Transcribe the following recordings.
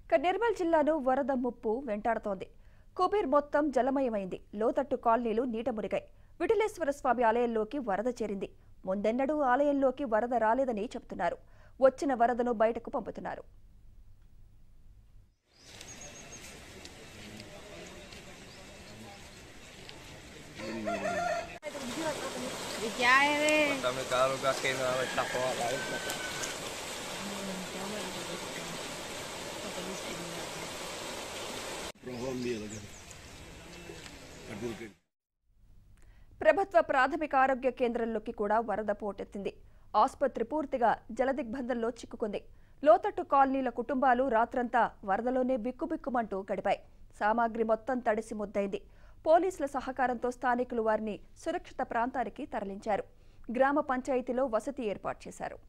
ఇక నిర్మల్ జిల్లాను వరద ముప్పు వెంటాడుతోంది కుబీర్ మొత్తం జలమయమైంది లోతట్టు కాలనీలు నీట మునిగాయి విఠలేశ్వర స్వామి ఆలయంలోకి వరద చేరింది ముందెన్నడూ ఆలయంలోకి వరద రాలేదని చెబుతున్నారు వచ్చిన వరదను బయటకు పంపుతున్నారు Kami kalau kaki na tapo lain. ప్రభావం తీయాలి అడ్వకేట్ ప్రభుత్వ ప్రాథమిక ఆరోగ్య కేంద్రంలోకి కూడా వరద పోటెత్తింది ఆసుపత్రి పూర్తిగా జలదిగ్బంధంలో చిక్కుకుంది లోతట్టు కాలనీల కుటుంబాలు రాత్రంతా వరదలోనే బిక్కుబిక్కుమంటూ గడిపాయి సామాగ్రి మొత్తం తడిసి ముద్దైంది పోలీసుల సహకారంతో స్థానికులు వారిని సురక్షిత ప్రాంతానికి తరలించారు గ్రామ పంచాయతీలో వసతి ఏర్పాటు చేశారు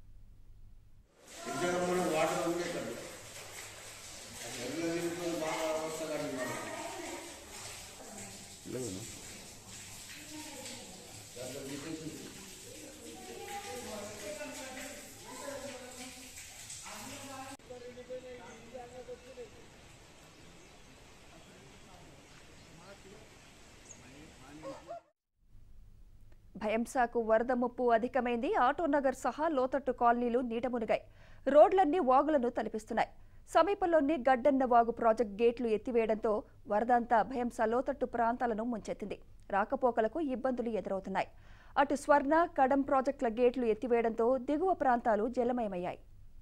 భయంసాకు వరద ముప్పు అధికమైంది ఆటోనగర్ సహా లోతట్టు కాలనీలు నీట మునిగాయి రోడ్లన్నీ వాగులను తలపిస్తున్నాయి సమీపంలోని గడ్డన్న వాగు ప్రాజెక్ట్ గేట్లు ఎత్తివేయడంతో వరద అంతా భయంసా లోతట్టు ప్రాంతాలను ముంచెత్తింది రాకపోకలకు ఇబ్బందులు ఎదురవుతున్నాయి అటు స్వర్ణ కడం ప్రాజెక్టుల గేట్లు ఎత్తివేయడంతో దిగువ ప్రాంతాలు జలమయమయ్యాయి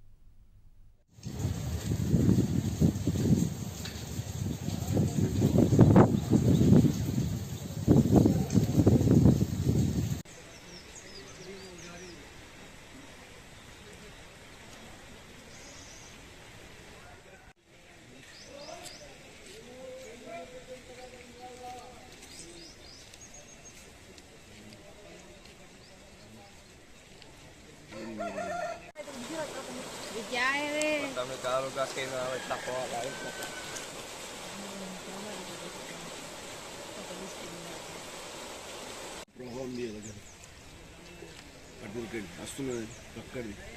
Kami kalau kaki na tapo lain. ప్రభావం తీయాలి అడ్వకేట్ వస్తున్నది అక్కడిది